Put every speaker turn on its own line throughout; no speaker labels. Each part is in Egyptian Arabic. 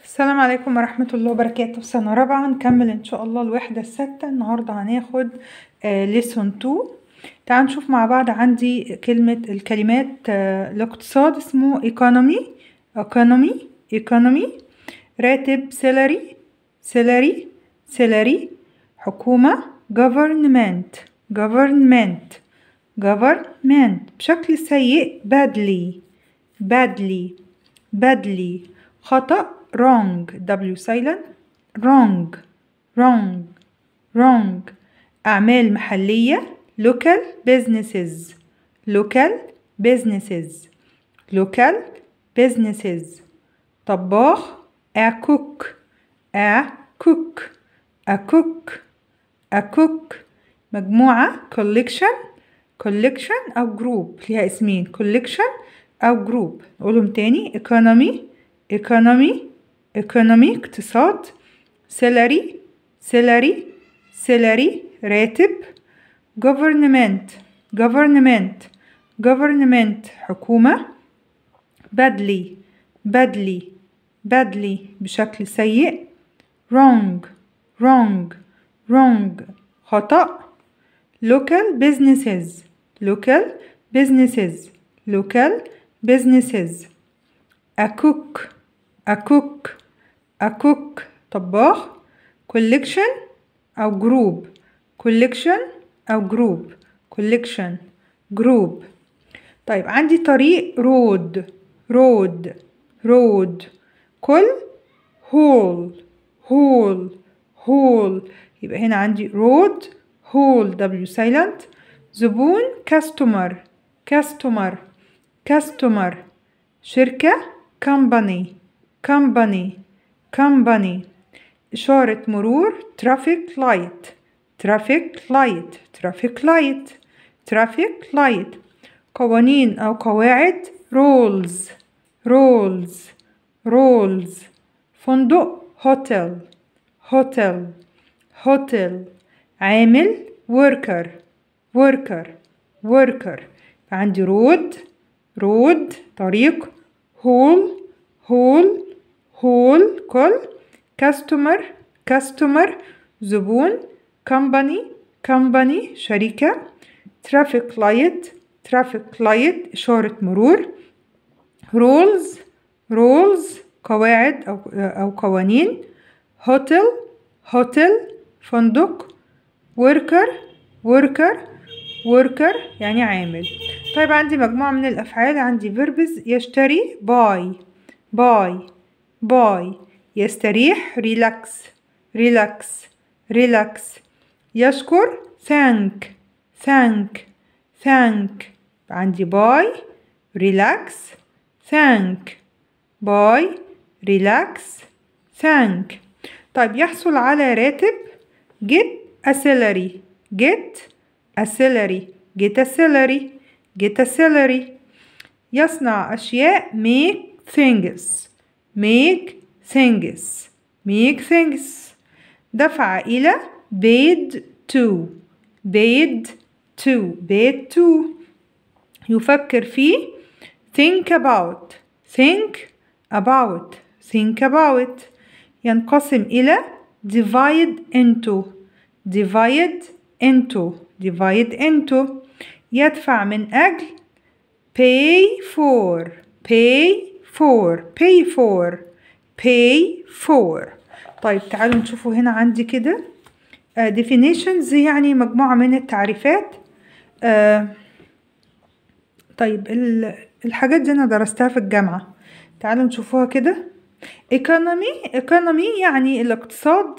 السلام عليكم ورحمة الله وبركاته سنة رابعة هنكمل إن شاء الله الوحدة الستة النهاردة هناخد ليسون 2 تعالوا نشوف مع بعض عندي كلمة الكلمات آه، الاقتصاد اسمه economy economy economy راتب salary salary salary حكومة government government government بشكل سيء badly badly badly خطأ wrong W silent wrong wrong wrong أعمال محلية local businesses local businesses local businesses طباخ a cook a cook a cook a cook مجموعة collection collection أو group ليها اسمين collection أو group نقولهم تاني economy economy economy اقتصاد salary salary salary راتب government government government حكومة badly badly badly بشكل سيء wrong wrong wrong خطأ local businesses local businesses local businesses a cook a cook a cook طباخ collection أو group collection أو group collection group طيب عندي طريق road road road كل hole hole hole يبقى هنا عندي road hole W silent زبون customer customer customer شركة company company company إشارة مرور traffic light traffic light traffic light traffic light قوانين أو قواعد rules rules rules فندق hotel hotel hotel عامل worker worker worker عندي road road طريق hole hole hole كل customer customer زبون company company شركة traffic light traffic light إشارة مرور rules rules قواعد أو, أو قوانين hotel hotel فندق worker worker worker يعني عامل طيب عندي مجموعة من الأفعال عندي verbs يشتري buy buy buy يستريح relax relax relax يشكر thank thank thank عندي buy relax thank buy relax thank طيب يحصل على راتب get a salary get a salary get a salary get a salary يصنع أشياء make things make things make things دفع إلى paid to paid to paid to يفكر في think about think about think about ينقسم إلى divide into divide into divide into يدفع من أجل pay for pay for pay for pay for طيب تعالوا نشوفوا هنا عندي كده uh, definitions يعني مجموعة من التعريفات uh, طيب الحاجات دي أنا درستها في الجامعة تعالوا نشوفوها كده economy economy يعني الاقتصاد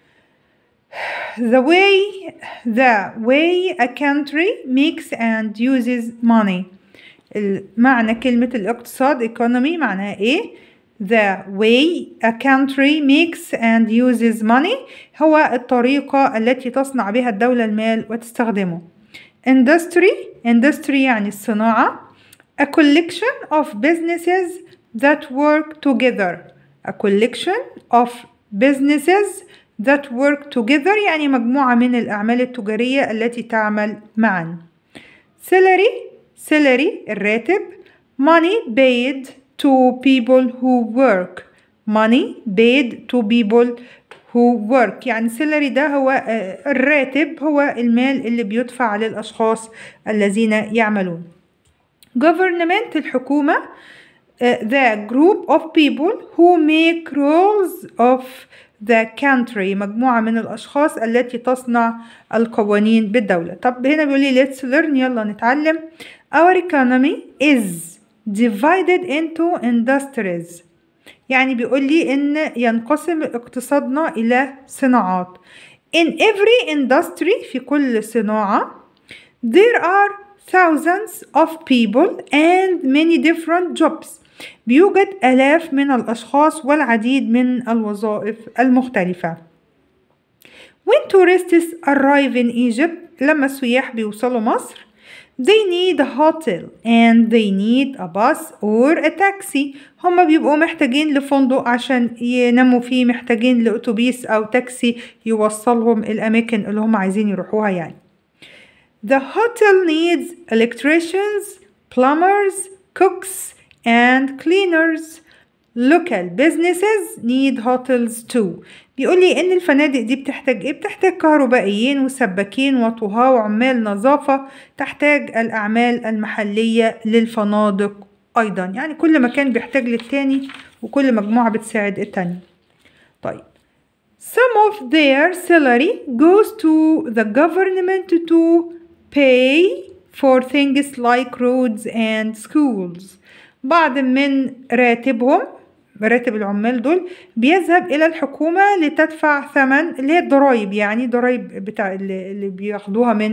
the way the way a country makes and uses money معنى كلمة الاقتصاد economy معناها ايه the way a country makes and uses money هو الطريقة التي تصنع بها الدولة المال وتستخدمه industry industry يعني الصناعة a collection of businesses that work together a collection of businesses that work together يعني مجموعة من الأعمال التجارية التي تعمل معا salary salary الراتب money paid to people who work money paid to people who work يعني salary ده هو آه، الراتب هو المال اللي بيدفع للأشخاص الذين يعملون government الحكومة uh, the group of people who make rules of the country مجموعة من الأشخاص التي تصنع القوانين بالدولة طب هنا بيقول لي let's learn يلا نتعلم our economy is divided into industries يعني بيقول لي إن ينقسم اقتصادنا إلى صناعات in every industry في كل صناعة there are thousands of people and many different jobs بيوجد آلاف من الأشخاص والعديد من الوظائف المختلفة When tourists arrive in Egypt لما السياح بيوصلوا مصر they need a hotel and they need a bus or a taxi هما بيبقوا محتاجين لفندق عشان يناموا فيه محتاجين لأتوبيس أو تاكسي يوصلهم الأماكن اللي هم عايزين يروحوها يعني The hotel needs electricians, plumbers, cooks, and cleaners. Local businesses need hotels too. بيقول لي إن الفنادق دي بتحتاج إيه؟ بتحتاج كهربائيين وسباكين وطهاة وعمال نظافة تحتاج الأعمال المحلية للفنادق أيضا يعني كل مكان بيحتاج للتاني وكل مجموعة بتساعد التانية طيب Some of their salary goes to the government to pay for things like roads and schools بعض من راتبهم راتب العمال دول بيذهب إلى الحكومة لتدفع ثمن اللي هي الضرايب يعني ضرايب بتاع اللي اللي بياخدوها من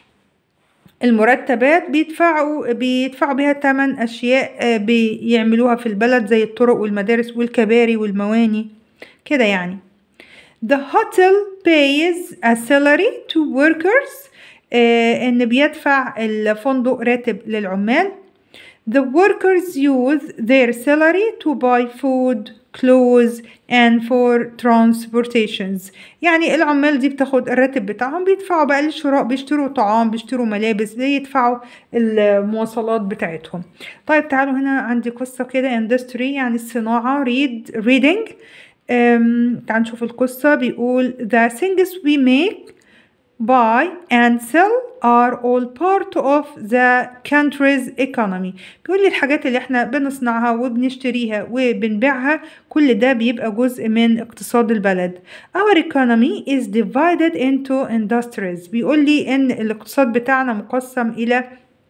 المرتبات بيدفعوا بيدفعوا بيها تمن أشياء آه، بيعملوها في البلد زي الطرق والمدارس والكباري والمواني كده يعني The hotel pays a salary to workers آه، إن بيدفع الفندق راتب للعمال The workers use their salary to buy food, clothes and for transportations يعني العمال دي بتاخد الراتب بتاعهم بيدفعوا بقى للشراء بيشتروا طعام بيشتروا ملابس بيدفعوا المواصلات بتاعتهم طيب تعالوا هنا عندي قصة كده industry يعني الصناعة read reading أم، تعالوا نشوف القصة بيقول the things we make buy and sell are all part of the country's economy بيقول لي الحاجات اللي احنا بنصنعها وبنشتريها وبنبيعها كل ده بيبقى جزء من اقتصاد البلد our economy is divided into industries بيقول لي ان الاقتصاد بتاعنا مقسم الى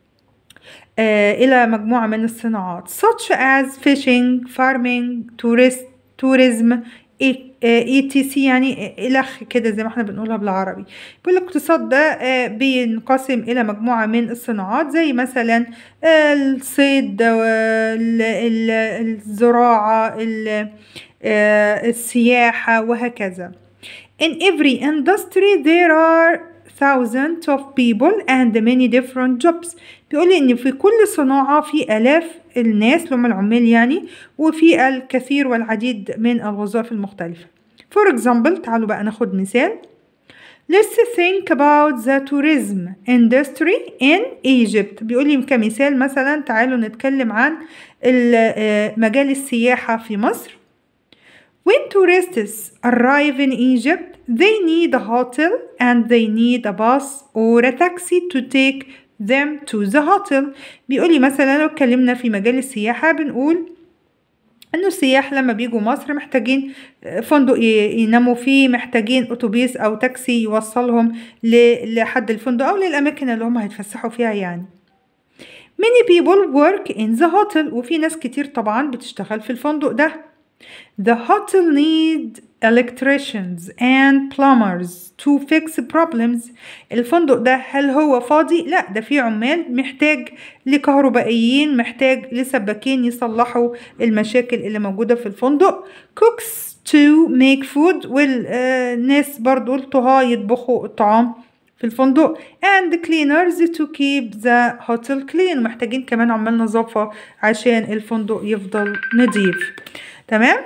آه الى مجموعة من الصناعات such as fishing farming tourist tourism اي تي سي يعني الخ كده زي ما احنا بنقولها بالعربي بيقول الاقتصاد ده آه، بينقسم الى مجموعه من الصناعات زي مثلا آه، الصيد وال- ال- الزراعه ال- آه، السياحه وهكذا In every industry there are thousands of people and many different jobs بيقول لي ان في كل صناعة في الاف الناس اللي هم العمال يعني وفي الكثير والعديد من الوظائف المختلفة For example تعالوا بقى ناخد مثال Let's think about the tourism industry in Egypt بيقول لي كمثال مثلا تعالوا نتكلم عن ال- آه، مجال السياحة في مصر When tourists arrive in Egypt, they need a hotel and they need a bus or a taxi to take them to the hotel. بيقول لي مثلا لو اتكلمنا في مجال السياحة بنقول انه السياح لما بيجوا مصر محتاجين فندق ي- يناموا فيه محتاجين اتوبيس او تاكسي يوصلهم ل- لحد الفندق او للاماكن اللي هم هيتفسحوا فيها يعني Many people work in the hotel وفي ناس كتير طبعا بتشتغل في الفندق ده The hotel need electricians and plumbers to fix problems الفندق ده هل هو فاضي؟ لا ده في عمال محتاج لكهربائيين محتاج لسباكين يصلحوا المشاكل اللي موجودة في الفندق cooks to make food والناس برضو الطهاة يطبخوا الطعام في الفندق and cleaners to keep the hotel clean محتاجين كمان عمال نظافة عشان الفندق يفضل نظيف تمام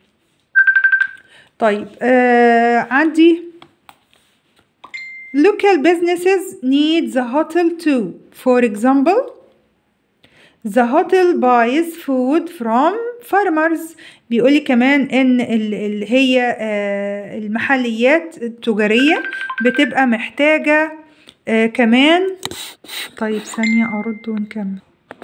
طيب آه عندي local businesses need the hotel too for example The hotel buys food from farmers بيقولي كمان ان اللي هي المحليات التجارية بتبقى محتاجة كمان طيب ثانية ارد ونكمل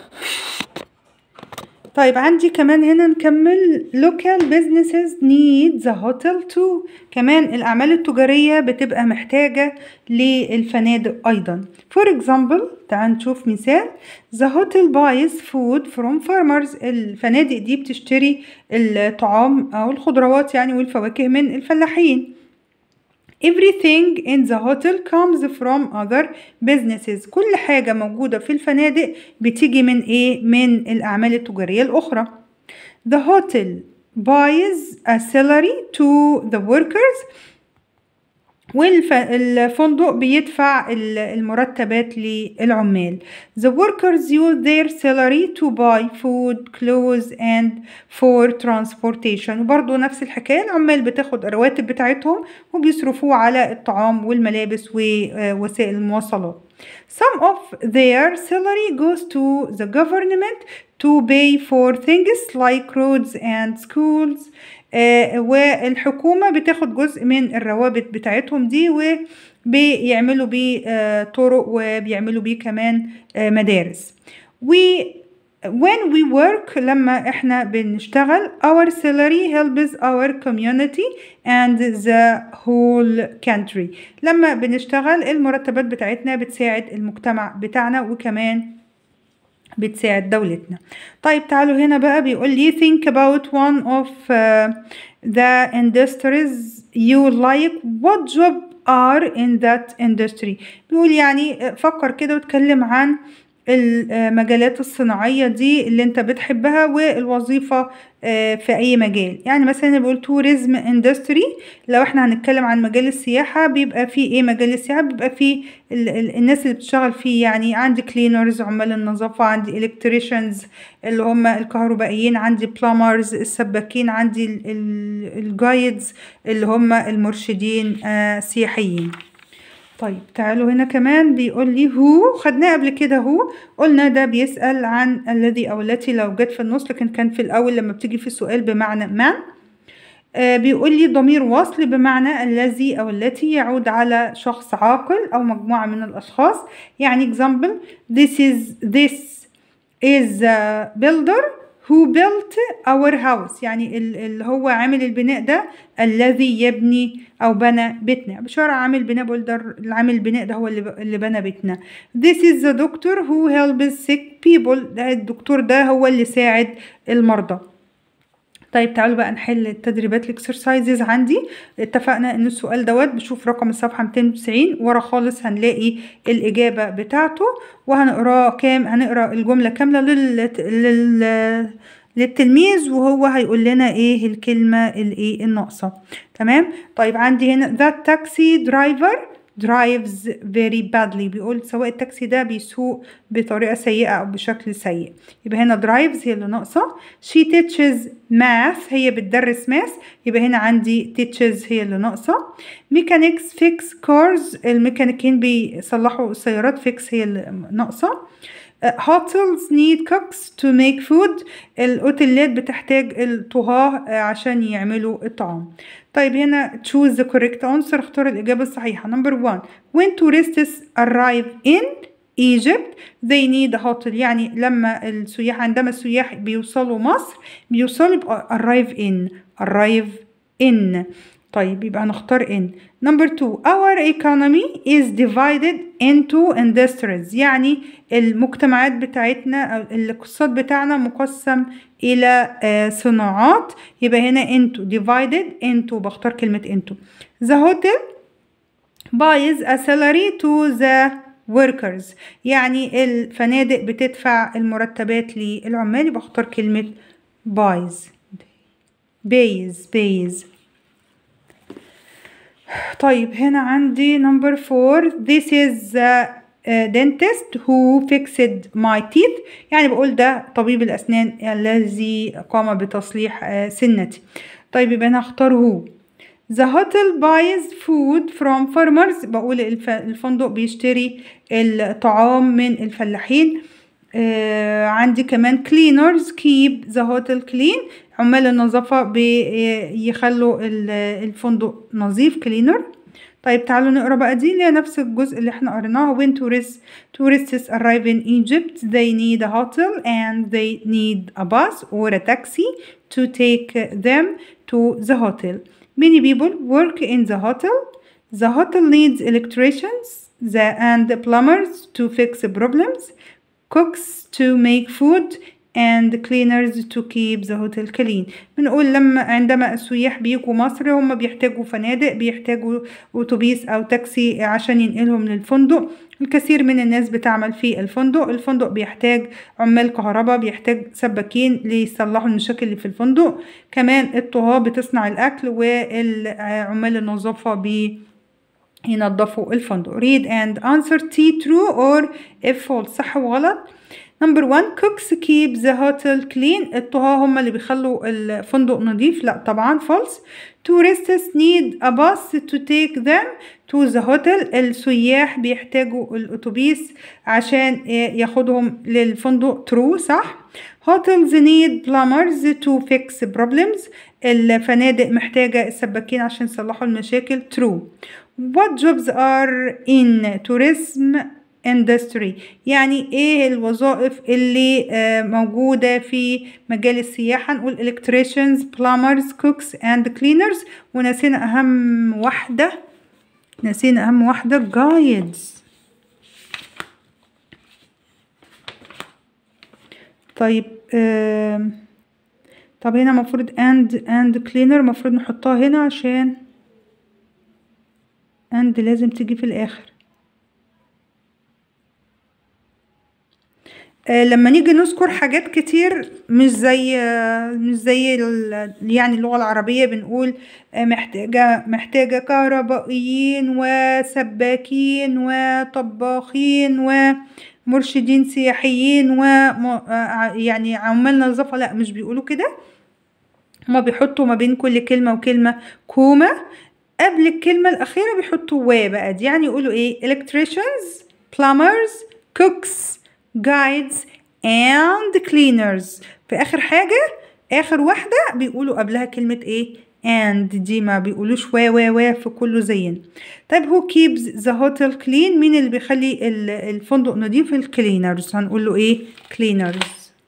طيب عندي كمان هنا نكمل local businesses need the hotel too كمان الأعمال التجارية بتبقى محتاجة للفنادق أيضا for example تعال نشوف مثال the hotel buys food from farmers الفنادق دي بتشتري الطعام أو الخضروات يعني والفواكه من الفلاحين Everything in the hotel comes from other businesses كل حاجة موجودة في الفنادق بتيجي من ايه من الأعمال التجارية الأخرى The hotel buys a salary to the workers والفندق بيدفع المرتبات للعمال The workers use their salary to buy food, clothes and for transportation وبرضه نفس الحكاية العمال بتاخد الرواتب بتاعتهم وبيصرفوه على الطعام والملابس ووسائل المواصلات Some of their salary goes to the government to pay for things like roads and schools آه والحكومة بتاخد جزء من الروابط بتاعتهم دي وبيعملوا بيه آه طرق وبيعملوا بيه كمان آه مدارس و when we work لما احنا بنشتغل our salary helps our community and the whole country لما بنشتغل المرتبات بتاعتنا بتساعد المجتمع بتاعنا وكمان بتساعد دولتنا طيب تعالوا هنا بقى بيقول لي think about one of uh, the industries you like what job are in that industry بيقول يعني فكر كده واتكلم عن المجالات الصناعية دي اللي انت بتحبها والوظيفة في اي مجال يعني مثلا بقول توريزم اندستري لو احنا هنتكلم عن مجال السياحة بيبقى فيه ايه مجال السياحة بيبقى فيه الناس اللي بتشتغل فيه يعني عندي كلينرز عمال النظافة عندي الكتريشنز اللي هم الكهربائيين عندي بلامرز السباكين عندي الجايدز اللي هم المرشدين سياحيين طيب تعالوا هنا كمان بيقول لي هو خدناه قبل كده هو قلنا ده بيسأل عن الذي أو التي لو جت في النص لكن كان في الأول لما بتيجي في السؤال بمعنى من آه بيقول لي ضمير وصل بمعنى الذي أو التي يعود على شخص عاقل أو مجموعة من الأشخاص يعني example this is this is a builder who built our house يعني اللي هو عامل البناء ده الذي يبني أو بنى بيتنا بشارع عامل بناء بقول ده عامل البناء ده هو اللي, اللي بنى بيتنا this is the doctor who helps sick people ده الدكتور ده هو اللي ساعد المرضى طيب تعالوا بقى نحل التدريبات الاكسرسايزز عندي اتفقنا ان السؤال دوت بشوف رقم الصفحه 290 ورا خالص هنلاقي الاجابه بتاعته وهنقراه كام هنقرا الجمله كامله لل... لل... للتلميذ وهو هيقول لنا ايه الكلمه الايه الناقصه تمام طيب عندي هنا that taxi driver drives very badly بيقول سواق التاكسي ده بيسوق بطريقة سيئة أو بشكل سيء يبقى هنا drives هي اللي ناقصة she teaches math هي بتدرس ماث يبقى هنا عندي teaches هي اللي ناقصة mechanics fix cars الميكانيكيين بيصلحوا السيارات fix هي اللي ناقصة hotels need cooks to make food الاوتيلات بتحتاج الطهاة عشان يعملوا الطعام طيب هنا choose the correct answer اختار الإجابة الصحيحة number one when tourists arrive in Egypt they need a hotel يعني لما السياح عندما السياح بيوصلوا مصر بيوصلوا arrive in arrive in طيب يبقى هنختار in number two our economy is divided into industries يعني المجتمعات بتاعتنا أو الاقتصاد بتاعنا مقسم إلى صناعات يبقى هنا into divided into بختار كلمة into the hotel buys a salary to the workers يعني الفنادق بتدفع المرتبات للعمال يبقى اختار كلمة buys pays pays طيب هنا عندي number four this is a dentist who fixed my teeth يعني بقول ده طبيب الأسنان الذي قام بتصليح سنتي طيب يبقى أنا هختار هو The hotel buys food from farmers بقول الفندق بيشتري الطعام من الفلاحين آه عندي كمان cleaners keep the hotel clean عمال النظافة بيخلوا الفندق نظيف cleaner طيب تعالوا نقرا بقى دي اللي هي نفس الجزء اللي احنا قريناه when tourists tourists arrive in Egypt they need a hotel and they need a bus or a taxi to take them to the hotel many people work in the hotel the hotel needs electricians the, and plumbers to fix problems cooks to make food and cleaners to keep the hotel clean بنقول لما عندما السياح بيجوا مصر هم بيحتاجوا فنادق بيحتاجوا اتوبيس او تاكسي عشان ينقلهم للفندق الكثير من الناس بتعمل في الفندق الفندق بيحتاج عمال كهرباء بيحتاج سباكين ليصلحوا المشاكل اللي في الفندق كمان الطهاة بتصنع الاكل والعمال النظافة بي ينظفوا الفندق read and answer T true or if false صح وغلط نمبر 1 cooks keep the hotel clean الطهاة هم اللي بيخلوا الفندق نظيف لا طبعا false tourists need a bus to take them to the hotel السياح بيحتاجوا الأتوبيس عشان ياخدهم للفندق true صح hotels need plumbers to fix problems الفنادق محتاجة السباكين عشان يصلحوا المشاكل true what jobs are in tourism industry يعني ايه الوظائف اللي موجودة في مجال السياحة نقول electricians, plumbers, cooks and cleaners ونسينا اهم واحدة نسينا اهم واحدة guides طيب آه طب هنا مفروض and and cleaner مفروض نحطها هنا عشان and لازم تيجي في الاخر آه لما نيجي نذكر حاجات كتير مش زي آه مش زي يعني اللغة العربية بنقول آه محتاجة محتاجة كهربائيين وسباكين وطباخين ومرشدين سياحيين و يعني عمال نظافة لا مش بيقولوا كده هما بيحطوا ما بين كل كلمة وكلمة كومة قبل الكلمة الأخيرة بيحطوا و بقى دي يعني يقولوا ايه electricians plumbers cooks guides and cleaners في آخر حاجة آخر واحدة بيقولوا قبلها كلمة ايه and دي ما بيقولوش و و و في كله زين طيب who keeps the hotel clean مين اللي بيخلي الفندق نظيف الكلينرز هنقول له ايه cleaners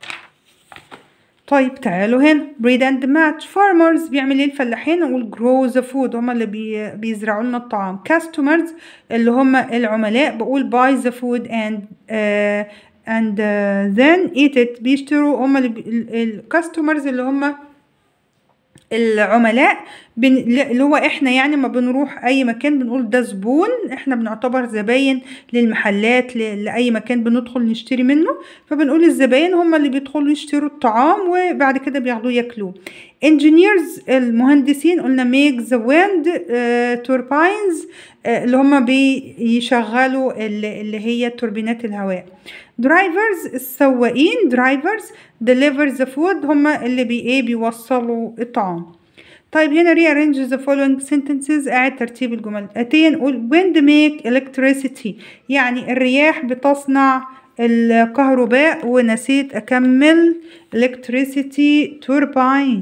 طيب تعالوا هنا breed and match farmers بيعمل ايه الفلاحين نقول grow the food هما اللي بي بيزرعوا لنا الطعام customers اللي هما العملاء بقول buy the food and uh, and uh, then eat it بيشتروا هما اللي الكاستمرز اللي هما العملاء بن... اللي هو احنا يعني ما بنروح اي مكان بنقول ده زبون احنا بنعتبر زباين للمحلات ل... لاي مكان بندخل نشتري منه فبنقول الزباين هم اللي بيدخلوا يشتروا الطعام وبعد كده بياخدوه ياكلوه engineers المهندسين قلنا make the wind uh, turbines uh, اللي هم بيشغلوا اللي, اللي هي توربينات الهواء درايفرز السواقين درايفرز deliver the food هم اللي بي ايه بيوصلوا الطعام طيب هنا rearrange the following sentences اعد ترتيب الجمل الآتية نقول wind make electricity يعني الرياح بتصنع الكهرباء ونسيت أكمل electricity turbine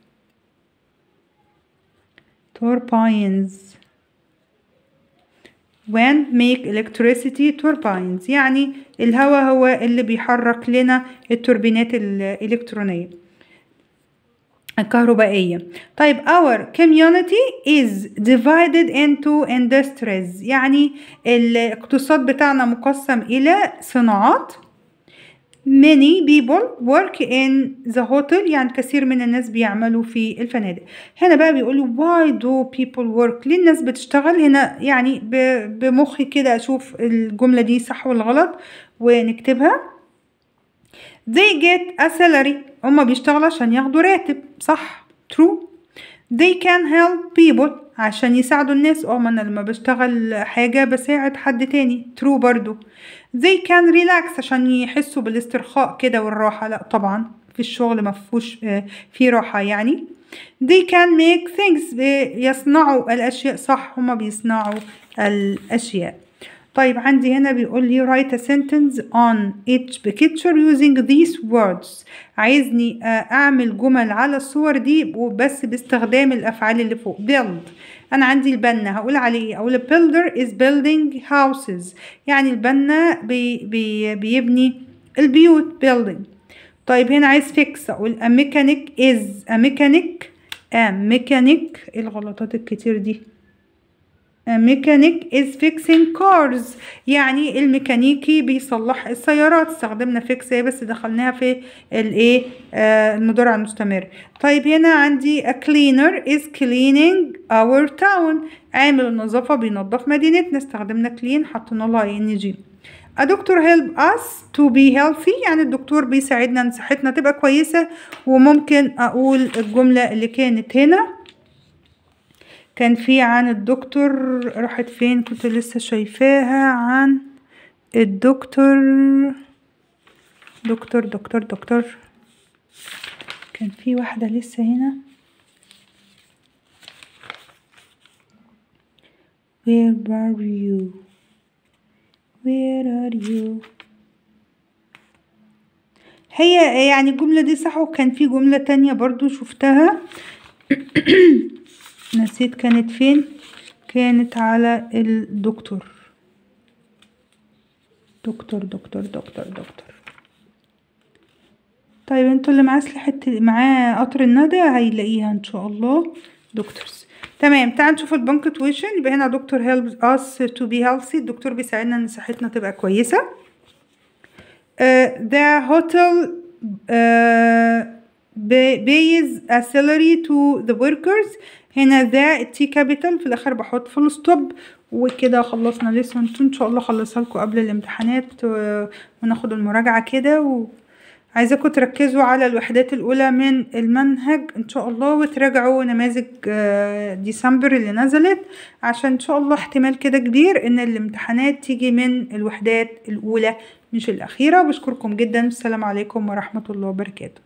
turbines wind make electricity turbines يعني الهواء هو اللي بيحرك لنا التوربينات الإلكترونية الكهربائية طيب our community is divided into industries يعني الاقتصاد بتاعنا مقسم إلى صناعات many people work in the hotel يعني كثير من الناس بيعملوا في الفنادق هنا بقى بيقولوا why do people work ليه الناس بتشتغل هنا يعني بمخي كده أشوف الجملة دي صح ولا غلط ونكتبها they get a salary هما بيشتغلوا عشان ياخدوا راتب صح true they can help people عشان يساعدوا الناس اه ما انا لما بشتغل حاجة بساعد حد تاني true برضو they can relax عشان يحسوا بالاسترخاء كده والراحة لا طبعا في الشغل مفهوش في راحة يعني they can make things يصنعوا الأشياء صح هما بيصنعوا الأشياء طيب عندي هنا بيقول لي write a sentence on each picture using these words عايزني اعمل جمل على الصور دي بس باستخدام الافعال اللي فوق build انا عندي البنا هقول عليه ايه اقول builder is building houses يعني البنا بي بي بيبني البيوت building طيب هنا عايز fix اقول a mechanic is a mechanic a mechanic ايه الغلطات الكتير دي a mechanic is fixing cars يعني الميكانيكي بيصلح السيارات استخدمنا fix ايه بس دخلناها في الايه آه المضارع المستمر طيب هنا عندي a cleaner is cleaning our town عامل النظافة بينظف مدينتنا استخدمنا clean حطينا لها ان جي A doctor help us to be healthy يعني الدكتور بيساعدنا ان صحتنا تبقى كويسة وممكن اقول الجملة اللي كانت هنا كان في عن الدكتور راحت فين كنت لسه شايفاها عن الدكتور دكتور دكتور دكتور كان في واحدة لسه هنا Where are you? Where are you? هي يعني الجملة دي صح وكان في جملة تانية برضو شفتها نسيت كانت فين كانت على الدكتور دكتور دكتور دكتور دكتور طيب انتوا اللي معاه سلاحة معاه قطر الندى هيلاقيها ان شاء الله دكتورز تمام تعال نشوف البنكتويشن يبقى هنا دكتور helps us to be healthy الدكتور بيساعدنا ان صحتنا تبقى كويسة uh, the hotel uh, pays a salary to the workers هنا ذا التي كابيتال في الاخر بحط فول ستوب وكده خلصنا ليسون ان شاء الله اخلصها لكم قبل الامتحانات وناخد المراجعه كده وعايزاكم تركزوا على الوحدات الاولى من المنهج ان شاء الله وتراجعوا نماذج ديسمبر اللي نزلت عشان ان شاء الله احتمال كده كبير ان الامتحانات تيجي من الوحدات الاولى مش الاخيره بشكركم جدا السلام عليكم ورحمه الله وبركاته